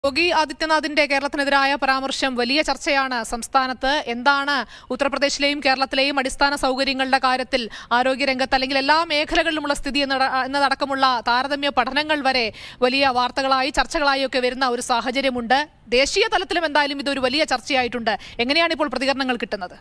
യോഗി ആദിത്യനാഥിന്റെ കേരളത്തിനെതിരായ പരാമർശം വലിയ ചർച്ചയാണ് സംസ്ഥാനത്ത് എന്താണ് ഉത്തർപ്രദേശിലെയും കേരളത്തിലെയും അടിസ്ഥാന സൗകര്യങ്ങളുടെ കാര്യത്തിൽ ആരോഗ്യരംഗത്ത് അല്ലെങ്കിൽ എല്ലാ മേഖലകളിലുമുള്ള സ്ഥിതി എന്നത- എന്നതടക്കമുള്ള താരതമ്യ പഠനങ്ങൾ വരെ വലിയ വാർത്തകളായി ചർച്ചകളായി ഒക്കെ വരുന്ന ഒരു സാഹചര്യമുണ്ട് ദേശീയ തലത്തിലും എന്തായാലും ഇതൊരു വലിയ ചർച്ചയായിട്ടുണ്ട് എങ്ങനെയാണ് ഇപ്പോൾ പ്രതികരണങ്ങൾ കിട്ടുന്നത്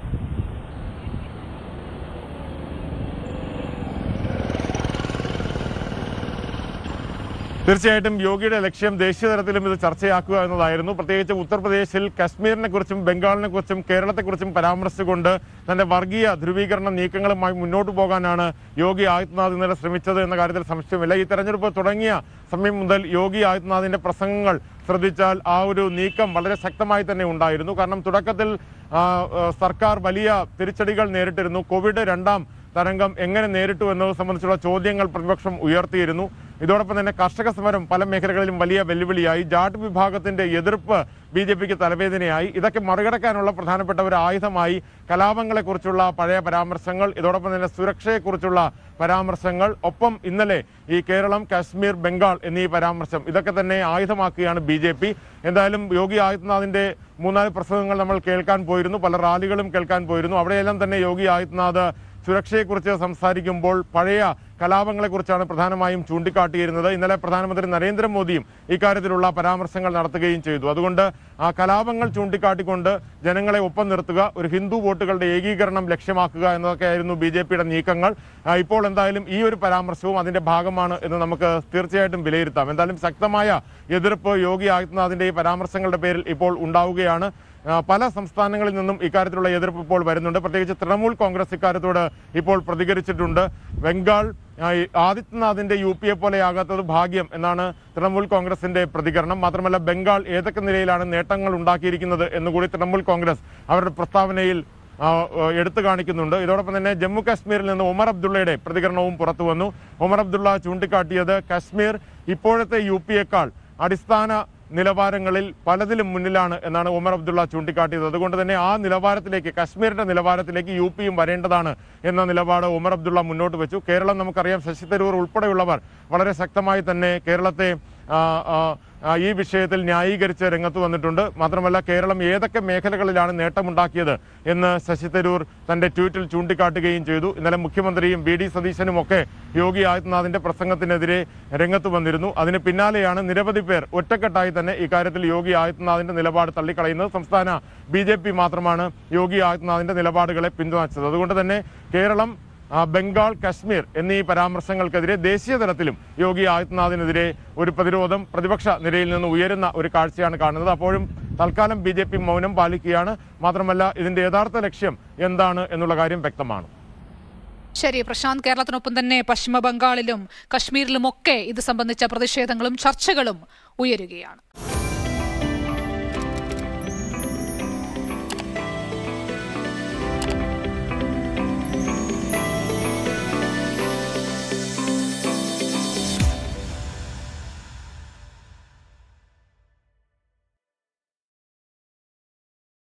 തീർച്ചയായിട്ടും യോഗിയുടെ ലക്ഷ്യം ദേശീയ തലത്തിലും ഇത് ചർച്ചയാക്കുക എന്നതായിരുന്നു പ്രത്യേകിച്ച് ഉത്തർപ്രദേശിൽ കശ്മീരിനെ കുറിച്ചും ബംഗാളിനെ കുറിച്ചും കേരളത്തെക്കുറിച്ചും പരാമർശിച്ചുകൊണ്ട് തന്റെ വർഗീയ ധ്രുവീകരണ നീക്കങ്ങളുമായി മുന്നോട്ട് പോകാനാണ് യോഗി ആദിത്യനാഥ് ഇന്നലെ ശ്രമിച്ചത് എന്ന കാര്യത്തിൽ സംശയമില്ല ഈ തെരഞ്ഞെടുപ്പ് തുടങ്ങിയ സമയം മുതൽ യോഗി ആദിത്യനാഥിന്റെ പ്രസംഗങ്ങൾ ശ്രദ്ധിച്ചാൽ ആ ഒരു നീക്കം വളരെ ശക്തമായി തന്നെ ഉണ്ടായിരുന്നു കാരണം തുടക്കത്തിൽ ആ, ആ, സർക്കാർ വലിയ തിരിച്ചടികൾ നേരിട്ടിരുന്നു കോവിഡ് രണ്ടാം തരംഗം എങ്ങനെ നേരിട്ടു എന്നത് സംബന്ധിച്ചുള്ള ചോദ്യങ്ങൾ പ്രതിപക്ഷം ഉയർത്തിയിരുന്നു ഇതോടൊപ്പം തന്നെ കർഷക സമരം പല മേഖലകളിലും വലിയ വെല്ലുവിളിയായി ജാട്ട് വിഭാഗത്തിന്റെ എതിർപ്പ് ബി ജെ പിക്ക് തലവേദനയായി ഇതൊക്കെ മറികടക്കാനുള്ള പ്രധാനപ്പെട്ട ഒരു ആയുധമായി കലാപങ്ങളെക്കുറിച്ചുള്ള പഴയ പരാമർശങ്ങൾ ഇതോടൊപ്പം തന്നെ സുരക്ഷയെക്കുറിച്ചുള്ള പരാമർശങ്ങൾ ഒപ്പം ഇന്നലെ ഈ കേരളം കാശ്മീർ ബംഗാൾ എന്നീ പരാമർശം ഇതൊക്കെ തന്നെ ആയുധമാക്കുകയാണ് ബി ജെ പി എന്തായാലും യോഗി ആദിത്യനാഥിന്റെ മൂന്നാല് പ്രസംഗങ്ങൾ നമ്മൾ കേൾക്കാൻ പോയിരുന്നു പല റാലികളും കേൾക്കാൻ പോയിരുന്നു അവിടെയെല്ലാം തന്നെ യോഗി ആദിത്യനാഥ് സുരക്ഷയെക്കുറിച്ച് സംസാരിക്കുമ്പോൾ പഴയ കലാപങ്ങളെക്കുറിച്ചാണ് പ്രധാനമായും ചൂണ്ടിക്കാട്ടിയിരുന്നത് ഇന്നലെ പ്രധാനമന്ത്രി നരേന്ദ്രമോദിയും ഇക്കാര്യത്തിലുള്ള പരാമർശങ്ങൾ നടത്തുകയും ചെയ്തു അതുകൊണ്ട് ആ കലാപങ്ങൾ ചൂണ്ടിക്കാട്ടിക്കൊണ്ട് ജനങ്ങളെ ഒപ്പം നിർത്തുക ഒരു ഹിന്ദു വോട്ടുകളുടെ ഏകീകരണം ലക്ഷ്യമാക്കുക എന്നതൊക്കെയായിരുന്നു ബി ജെ പിയുടെ നീക്കങ്ങൾ ആ, ഇപ്പോൾ എന്തായാലും ഈ ഒരു പരാമർശവും അതിന്റെ ഭാഗമാണ് എന്ന് നമുക്ക് തീർച്ചയായിട്ടും വിലയിരുത്താം എന്തായാലും ശക്തമായ എതിർപ്പ് യോഗി ആദിത്യനാഥിന്റെ ഈ പരാമർശങ്ങളുടെ പേരിൽ ഇപ്പോൾ ഉണ്ടാവുകയാണ് ആ, പല സംസ്ഥാനങ്ങളിൽ നിന്നും ഇക്കാര്യത്തിലുള്ള എതിർപ്പ് ഇപ്പോൾ വരുന്നുണ്ട് പ്രത്യേകിച്ച് തൃണമൂൽ കോൺഗ്രസ് ഇക്കാര്യത്തോട് ഇപ്പോൾ പ്രതികരിച്ചിട്ടുണ്ട് ബംഗാൾ ആ, ഈ ആദിത്യനാഥിന്റെ യു പി എ പോലെയാകാത്തത് ഭാഗ്യം എന്നാണ് തൃണമൂൽ കോൺഗ്രസിന്റെ പ്രതികരണം മാത്രമല്ല ബംഗാൾ ഏതൊക്കെ നിലയിലാണ് നേട്ടങ്ങൾ ഉണ്ടാക്കിയിരിക്കുന്നത് എന്നുകൂടി തൃണമൂൽ കോൺഗ്രസ് അവരുടെ പ്രസ്താവനയിൽ ആ, ആ, എടുത്തു കാണിക്കുന്നുണ്ട് ഇതോടൊപ്പം തന്നെ ജമ്മു കാശ്മീരിൽ നിന്ന് ഒമർ അബ്ദുള്ളയുടെ പ്രതികരണവും പുറത്തു വന്നു ഒമർ അബ്ദുള്ള ചൂണ്ടിക്കാട്ടിയത് കശ്മീർ ഇപ്പോഴത്തെ യു പിയേക്കാൾ അടിസ്ഥാന നിലവാരങ്ങളിൽ പലതിലും മുന്നിലാണ് എന്നാണ് ഉമർ അബ്ദുള്ള ചൂണ്ടിക്കാട്ടിയത് അതുകൊണ്ട് തന്നെ ആ നിലവാരത്തിലേക്ക് കശ്മീരിന്റെ നിലവാരത്തിലേക്ക് യു പിയും വരേണ്ടതാണ് എന്ന നിലപാട് ഉമർ അബ്ദുള്ള മുന്നോട്ട് വെച്ചു കേരളം നമുക്കറിയാം ശശി തരൂർ ഉൾപ്പെടെയുള്ളവർ വളരെ ശക്തമായി തന്നെ കേരളത്തെ ആ, ആ, ആ, ഈ വിഷയത്തിൽ ന്യായീകരിച്ച് രംഗത്ത് വന്നിട്ടുണ്ട് മാത്രമല്ല കേരളം ഏതൊക്കെ മേഖലകളിലാണ് നേട്ടമുണ്ടാക്കിയത് എന്ന് ശശി തരൂർ തന്റെ ട്വീറ്റിൽ ചൂണ്ടിക്കാട്ടുകയും ചെയ്തു ഇന്നലെ മുഖ്യമന്ത്രിയും വി ഡി സതീശനും ഒക്കെ യോഗി ആദിത്യനാഥിന്റെ പ്രസംഗത്തിനെതിരെ രംഗത്ത് വന്നിരുന്നു അതിന് പിന്നാലെയാണ് നിരവധി പേർ ഒറ്റക്കെട്ടായി തന്നെ ഇക്കാര്യത്തിൽ യോഗി ആദിത്യനാഥിന്റെ നിലപാട് തള്ളിക്കളയുന്നത് സംസ്ഥാന ബി ജെ പി മാത്രമാണ് യോഗി ആദിത്യനാഥിന്റെ നിലപാടുകളെ പിന്തുണച്ചത് അതുകൊണ്ട് തന്നെ കേരളം ആ, ബംഗാൾ കശ്മീർ എന്നീ പരാമർശങ്ങൾക്കെതിരെ ദേശീയ തലത്തിലും യോഗി ആദിത്യനാഥിനെതിരെ ഒരു പ്രതിരോധം പ്രതിപക്ഷ നിരയിൽ നിന്ന് ഉയരുന്ന ഒരു കാഴ്ചയാണ് കാണുന്നത് അപ്പോഴും തൽക്കാലം ബി ജെ പി മൗനം പാലിക്കുകയാണ് മാത്രമല്ല ഇതിന്റെ യഥാർത്ഥ ലക്ഷ്യം എന്താണ് എന്നുള്ള കാര്യം വ്യക്തമാണ് ശരി പ്രശാന്ത് കേരളത്തിനൊപ്പം തന്നെ പശ്ചിമ ബംഗാളിലും കശ്മീരിലുമൊക്കെ ഇത് സംബന്ധിച്ച പ്രതിഷേധങ്ങളും ചർച്ചകളും ഉയരുകയാണ്